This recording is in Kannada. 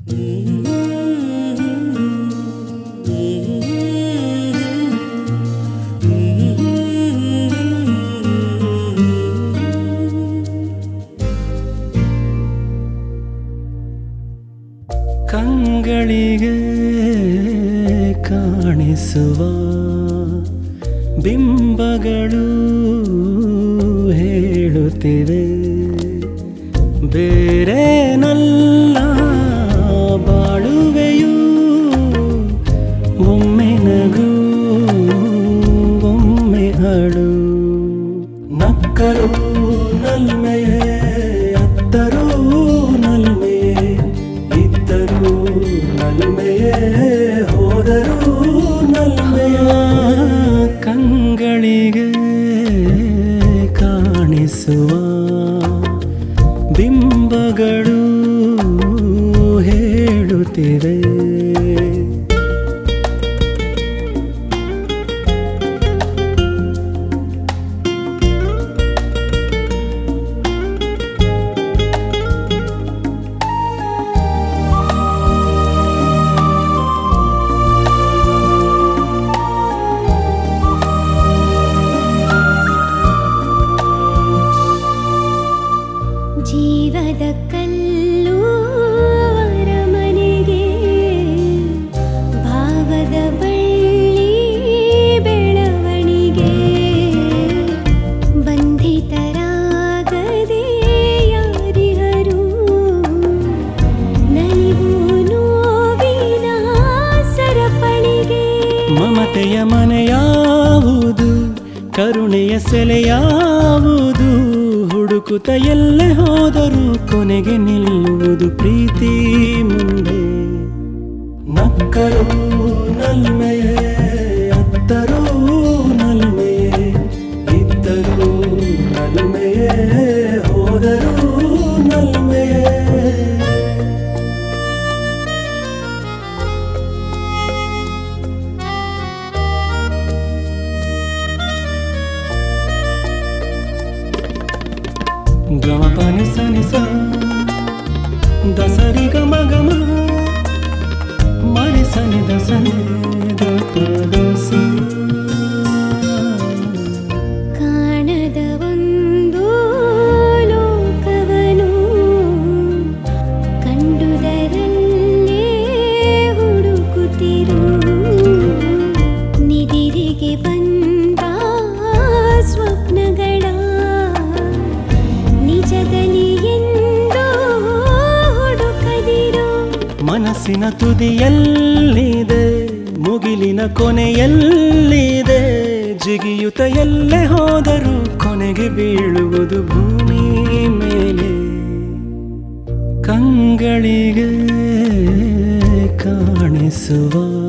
ಕಂಗಳಿಗೆ ಕಾಣಿಸುವ ಬಿಂಬಗಳು ಹೇಳುತ್ತಿವೆ ಬೇರೇನಲ್ಲ ಬಾಳುವೆಯು ಒಮ್ಮೆ ನಗು ಒಮ್ಮೆ ಅಳು ನಕ್ಕರು ನಲ್ಮೆಯೇ ಅತ್ತರೂ ನಲ್ಮೆಯೇ ಇದ್ದರು ನಲ್ಮೆಯೇ ಹೋದರು ನಲ್ಮೆಯ ಕಂಗಳಿಗೆ ಕಾಣಿಸುವ ಬಿಂಬಗಳು ಹೇಳುತ್ತಿವೆ ಜೀವದ ಕಲ್ಲು ಅರಮನೆಗೆ ಭಾವದ ಬಳ್ಳಿ ಬೆಳವಣಿಗೆ ಬಂಧಿತರಾಗದೆ ಯಾರಿಹರು ನಲಿವು ನೋವಿನ ಸರಪಳಿಗೆ ಮಮತೆಯ ಮನೆಯಾವುದು ಕರುಣೆಯ ಸೆಲೆಯಾವುದು ಹುಡುಕುತ್ತ ಎಲ್ಲೆ ಹೋದರೂ ಕೊನೆಗೆ ನಿಲ್ಲುವುದು ಪ್ರೀತಿ ಮುಂದೆ ನಕ್ಕರು ನಲ್ಮೆಯೇ ಅತ್ತರೂ ನಲ್ಮೆಯೇ ಇದ್ದರು ನಲ್ಮೆಯೇ ಹೋದರು ನಲ್ಮೆಯೇ ಗಮ ಪನಿ ಸನಿ ಸ ದಸರಿ ಗಮ ಗಮ ಮರಿ ಸನಿ ದಸನಿ ದ ಪ ದ ಸ. ಕಾಣದ ಒಂದು ಲೋಕವನು ಕಂಡುದರಲ್ಲೇ ಹುಡುಕುತ್ತಿರು ನಿದಿರಿಗೆ ಬಂದ ಸ್ವಪ್ನಗಳ ನಿಜದಲ್ಲಿ ಎಂದು ಹುಡುಕದಿರು ಮನಸ್ಸಿನ ತುದಿಯಲ್ಲಿದೆ ಮುಗಿಲಿನ ಕೊನೆಯಲ್ಲಿದೆ ಜಿಗಿಯುತ್ತ ಎಲ್ಲೆ ಹೋದರೂ ಕೊನೆಗೆ ಬೀಳುವುದು ಭೂಮಿ ಮೇಲೆ ಕಂಗಳಿಗೆ ಕಾಣಿಸುವ